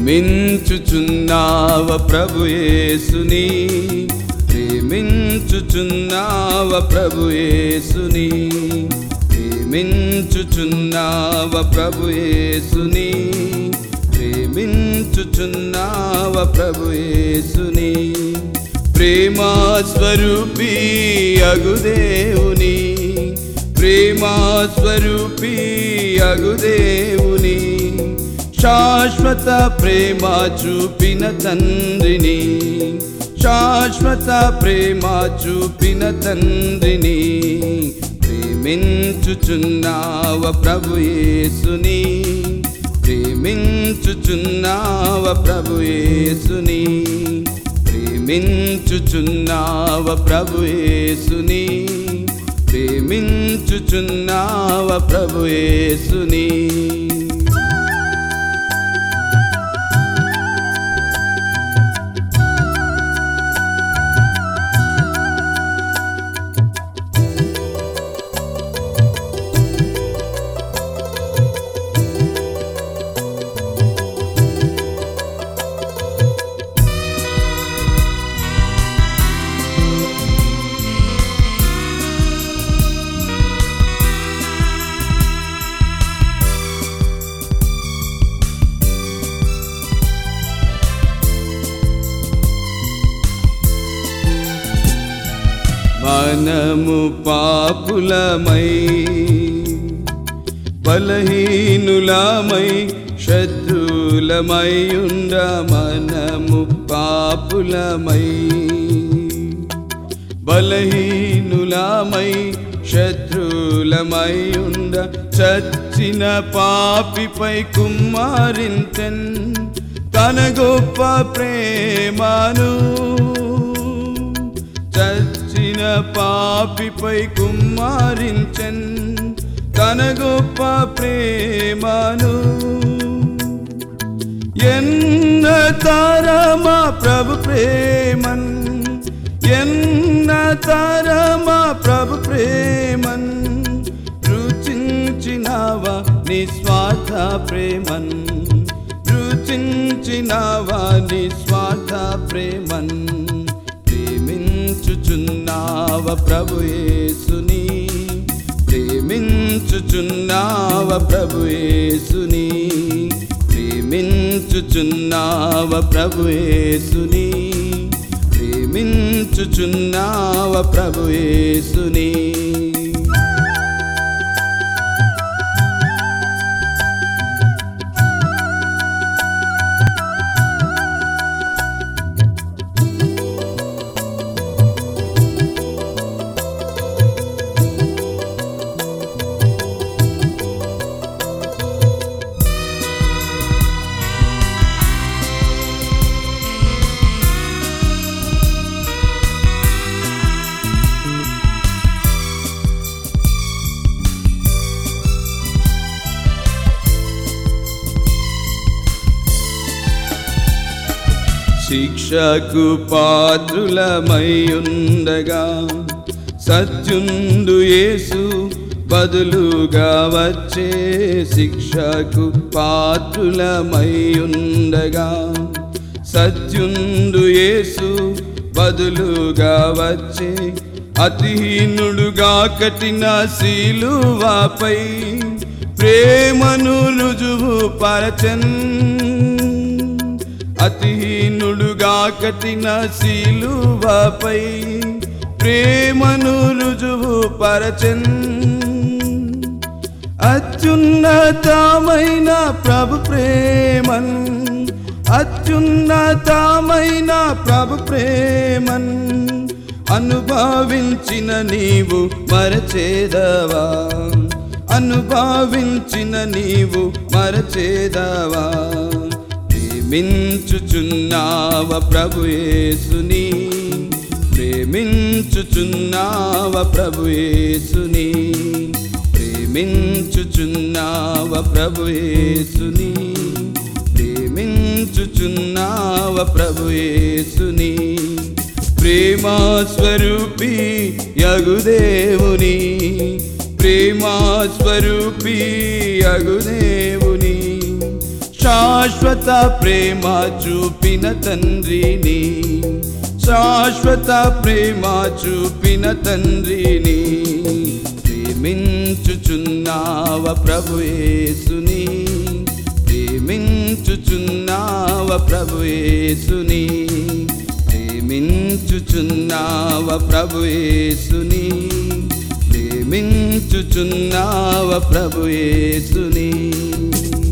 ప్రేమించుచున్నావ ప్రభుయేసుని ప్రేమించుచున్నావ ప్రభుయేసుని ప్రేమించుచున్నావ ప్రభుయేసుని ప్రేమించుచున్నావ ప్రభుయేసుని ప్రేమా స్వరూపి అగుదేవుని ప్రేమా స్వరూపి అగుదేవుని శాశ్వత ప్రేమ చూపిన తండ్రిని శాశ్వత ప్రేమ చూపిన తండ్రిని ప్రేమించుచున్నావ ప్రభుయేసుని ప్రేమించుచున్నావ ప్రభుయేసుని ప్రేమించుచున్నావ ప్రభుయేసుని ప్రేమించుచున్నావ ప్రభుయేసుని మనము పాపులమై బలహీనులమై శత్రులమై ఉండ మనము పాపులమై బలహీనులమై శత్రులమై ఉండ చచ్చిన పాపిపై కుమ్మారించన్ తన గొప్ప ప్రేమను చచ్చిన పాపిపై కుమ్మారించన్ తన గొప్ప ప్రేమను ఎన్న తారమా ప్రభు ప్రేమన్ ఎన్న తారమా ప్రభు ప్రేమన్ రుచించినావా నిస్వార్థ ప్రేమన్ రుచించినావా నిస్వార్థ ప్రేమన్ ప్రేమించుచున్నావ ప్రభుయేసుని ప్రేమించుచున్నావ ప్రభుయేసుని ప్రేమించుచున్నావ ప్రభుయేసుని ప్రేమించుచున్నావ ప్రభుయేసుని శిక్షకు పాత్రులమై ఉండగా సత్యుండు యేసు బదులుగా వచ్చే శిక్షకు పాత్రులమై ఉండగా సత్యుండు యేసు బదులుగా వచ్చే అతిహీనుడుగా కఠిన శీలువాపై ప్రేమను రుజువు పరచన్ అతిహీనుడుగా కఠిన శీలువపై ప్రేమను రుజువు పరచన్ అత్యున్నతమైన ప్రభు ప్రేమన్ అత్యున్నతమైన ప్రభు ప్రేమన్ అనుభవించిన నీవు మరచేదవా అనుభవించిన నీవు మరచేదవా ప్రేమించుచున్నావ ప్రభుయేసుని ప్రేమించుచున్నావ ప్రభుయేసుని ప్రేమించుచున్నావ ప్రభుయేసుని ప్రేమించుచున్నావ ప్రభుయేసుని ప్రేమా స్వరూపి యగుదేవుని ప్రేమా స్వరూపి యగుదేవుని శాశ్వత ప్రేమ చూపిన తండ్రిని శాశ్వత ప్రేమ చూపిన తండ్రిని ప్రేమించుచున్నావ ప్రభుయేసుని ప్రేమించుచున్నావ ప్రభుయేసుని ప్రేమించుచున్నావ ప్రభుయేసుని ప్రేమించుచున్నావ ప్రభుయేసుని